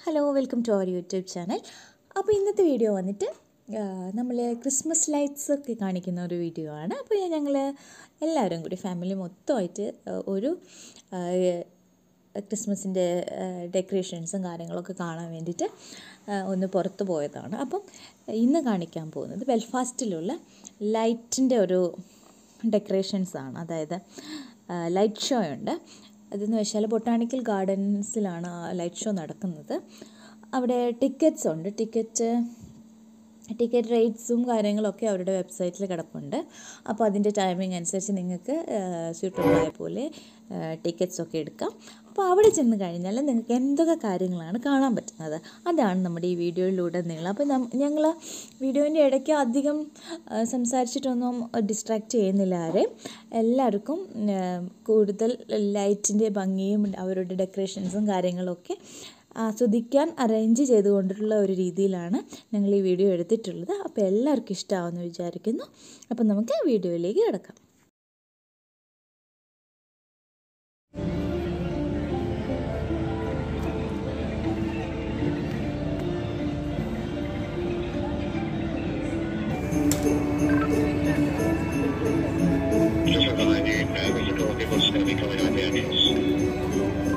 Hello welcome to our YouTube channel അപ്പോൾ ഇന്നത്തെ video വന്നിട്ട് നമ്മൾ ക്രിസ്മസ് ലൈറ്റ്സ് ഒക്കെ കാണിക്കുന്ന ഒരു വീഡിയോ ആണ് അപ്പോൾ ഞങ്ങൾ എല്ലാവരും കൂടി ഫാമിലി മൊത്തമായിട്ട് ആ, ഒരു ആ, ക്രിസ്മസിൻ്റെ ഡെക്കറേഷൻസും കാര്യങ്ങളൊക്കെ കാണാൻ വേണ്ടിയിട്ട് ആ, ഒന്ന് പുറത്ത് പോയതാണ് അപ്പം ഇന്ന് കാണിക്കാൻ പോകുന്നത് ബെൽഫാസ്റ്റിലുള്ള ലൈറ്റിൻ്റെ ഒരു ഡെക്കറേഷൻസ് ആണ് അതായത് ലൈറ്റ് ഷോ ഉണ്ട് അതെന്ന് വെച്ചാൽ ബൊട്ടാണിക്കൽ ഗാർഡൻസിലാണ് ആ ലൈറ്റ് ഷോ നടക്കുന്നത് അവിടെ ടിക്കറ്റ്സ് ഉണ്ട് ടിക്കറ്റ് ടിക്കറ്റ് റേറ്റ്സും കാര്യങ്ങളൊക്കെ അവരുടെ വെബ്സൈറ്റിൽ കിടപ്പുണ്ട് അപ്പോൾ അതിൻ്റെ ടൈമിംഗ് അനുസരിച്ച് നിങ്ങൾക്ക് സ്യൂട്ടബിൾ ആയ പോലെ ടിക്കറ്റ്സ് ഒക്കെ എടുക്കാം അപ്പോൾ അവിടെ ചെന്ന് കഴിഞ്ഞാൽ നിങ്ങൾക്ക് എന്തൊക്കെ കാര്യങ്ങളാണ് കാണാൻ പറ്റുന്നത് അതാണ് നമ്മുടെ ഈ വീഡിയോയിലൂടെ നീളം അപ്പോൾ ഞങ്ങൾ വീഡിയോൻ്റെ ഇടയ്ക്ക് അധികം ആ, സംസാരിച്ചിട്ടൊന്നും ഡിസ്ട്രാക്റ്റ് ചെയ്യുന്നില്ല ആരെയും എല്ലാവർക്കും ആ, കൂടുതൽ ലൈറ്റിൻ്റെ ഭംഗിയും അവരുടെ ഡെക്കറേഷൻസും കാര്യങ്ങളൊക്കെ ആസ്വദിക്കാൻ അറേഞ്ച് ചെയ്തുകൊണ്ടുള്ള ഒരു രീതിയിലാണ് ഞങ്ങൾ ഈ വീഡിയോ എടുത്തിട്ടുള്ളത് അപ്പോൾ എല്ലാവർക്കും ഇഷ്ടമാവുമെന്ന് വിചാരിക്കുന്നു അപ്പോൾ നമുക്ക് വീഡിയോയിലേക്ക് കിടക്കാം Just for behind you, uh, there's a couple of people just going to be coming out the entrance.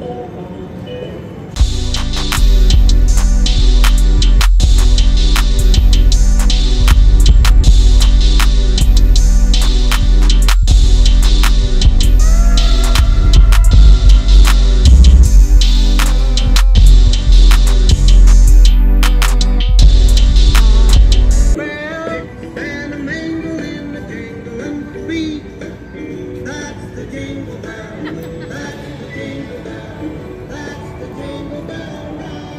And a mingle in the jingling beat. That's the jingle bell. That's the jingle bell. That's the jingle bell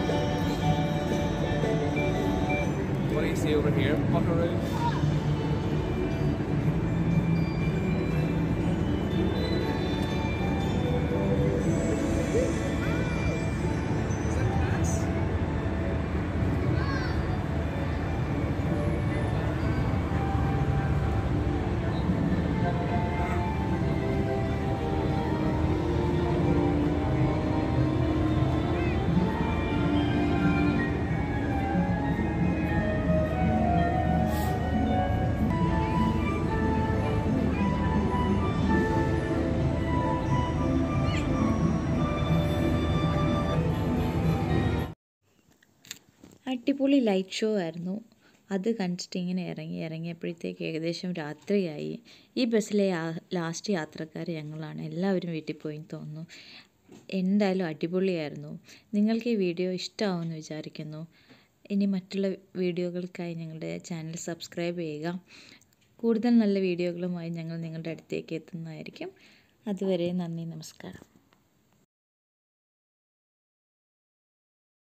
What do you see over here, Buckaroo? അടിപൊളി light show ആയിരുന്നു അത് കണ്ടിട്ട് ഇങ്ങനെ ഇറങ്ങി ഇറങ്ങിയപ്പോഴത്തേക്ക് ഏകദേശം രാത്രിയായി ഈ ബസ്സിലെ ലാസ്റ്റ് യാത്രക്കാർ ഞങ്ങളാണ് എല്ലാവരും വീട്ടിൽ പോയി എന്ന് തോന്നുന്നു എന്തായാലും അടിപൊളിയായിരുന്നു നിങ്ങൾക്ക് ഈ വീഡിയോ ഇഷ്ടമാവുമെന്ന് വിചാരിക്കുന്നു ഇനി മറ്റുള്ള വീഡിയോകൾക്കായി ഞങ്ങളുടെ ചാനൽ സബ്സ്ക്രൈബ് ചെയ്യുക കൂടുതൽ നല്ല വീഡിയോകളുമായി ഞങ്ങൾ നിങ്ങളുടെ അടുത്തേക്ക് എത്തുന്നതായിരിക്കും അതുവരെ നന്ദി നമസ്കാരം